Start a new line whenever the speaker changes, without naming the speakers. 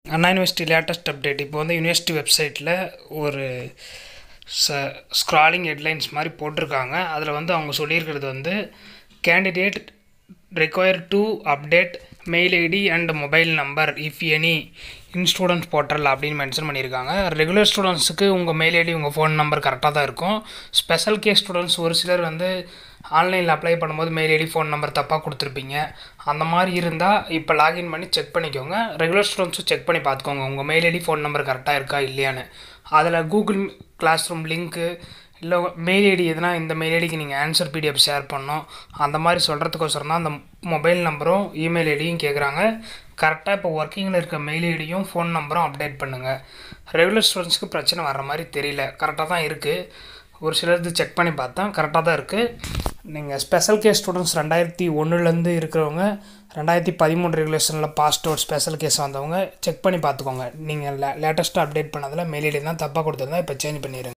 அண்ணா university latest update இப்போ வந்து university வெப்சைட்டில் ஒரு ச ஸ்க்ராலிங் ஹெட்லைன்ஸ் மாதிரி போட்டிருக்காங்க அதில் வந்து அவங்க சொல்லியிருக்கிறது வந்து candidate require to update mail ID and mobile number if any in students portal அப்படின்னு மென்ஷன் பண்ணியிருக்காங்க ரெகுலர் ஸ்டூடெண்ட்ஸுக்கு உங்கள் மெயில் ஐடி உங்கள் ஃபோன் நம்பர் கரெக்டாக தான் இருக்கும் ஸ்பெஷல் கேஸ் ஸ்டூடெண்ட்ஸ் ஒரு சிலர் வந்து ஆன்லைனில் அப்ளை பண்ணும்போது மெயில் ஐடி ஃபோன் நம்பர் தப்பாக கொடுத்துருப்பீங்க அந்த மாதிரி இருந்தால் இப்போ லாகின் பண்ணி செக் பண்ணிக்கோங்க ரெகுலர் ஸ்டூடெண்ட்ஸும் செக் பண்ணி பார்த்துக்கோங்க உங்கள் மெயில் ஐடி ஃபோன் நம்பர் கரெக்டாக இருக்கா இல்லையான்னு அதில் கூகுள் கிளாஸ் ரூம் லிங்க்கு இல்லை மெயில் ஐடி எதுனா இந்த மெயில் ஐடிக்கு நீங்கள் ஆன்சர் பிடிஎஃப் ஷேர் பண்ணணும் அந்த மாதிரி சொல்கிறதுக்கோசரம் தான் அந்த மொபைல் நம்பரும் இமெயில் ஐடியும் கேட்குறாங்க கரெக்டாக இப்போ ஒர்க்கிங்கில் இருக்க மெயில் ஐடியும் ஃபோன் நம்பரும் அப்டேட் பண்ணுங்கள் ரெகுலர் ஸ்டூடெண்ட்ஸ்க்கு பிரச்சனை வர்ற மாதிரி தெரியல கரெக்டாக தான் இருக்குது ஒரு சிலது செக் பண்ணி பார்த்தேன் கரெக்டாக தான் இருக்குது நீங்கள் ஸ்பெஷல் கேஸ் ஸ்டூடெண்ட்ஸ் ரெண்டாயிரத்தி ஒன்றுலேருந்து இருக்கிறவங்க ரெண்டாயிரத்தி பதிமூணு ரெகுலேஷனில் பாஸ்ட் அவுட் ஸ்பெஷல் கேஸ் வந்தவங்க செக் பண்ணி பார்த்துக்கோங்க நீங்கள் லே லேட்டஸ்ட்டாக அப்டேட் பண்ணதில் மெயில் ஐடி தான் தப்பாக கொடுத்துருந்தா இப்போ சேஞ்ச் பண்ணிடுங்க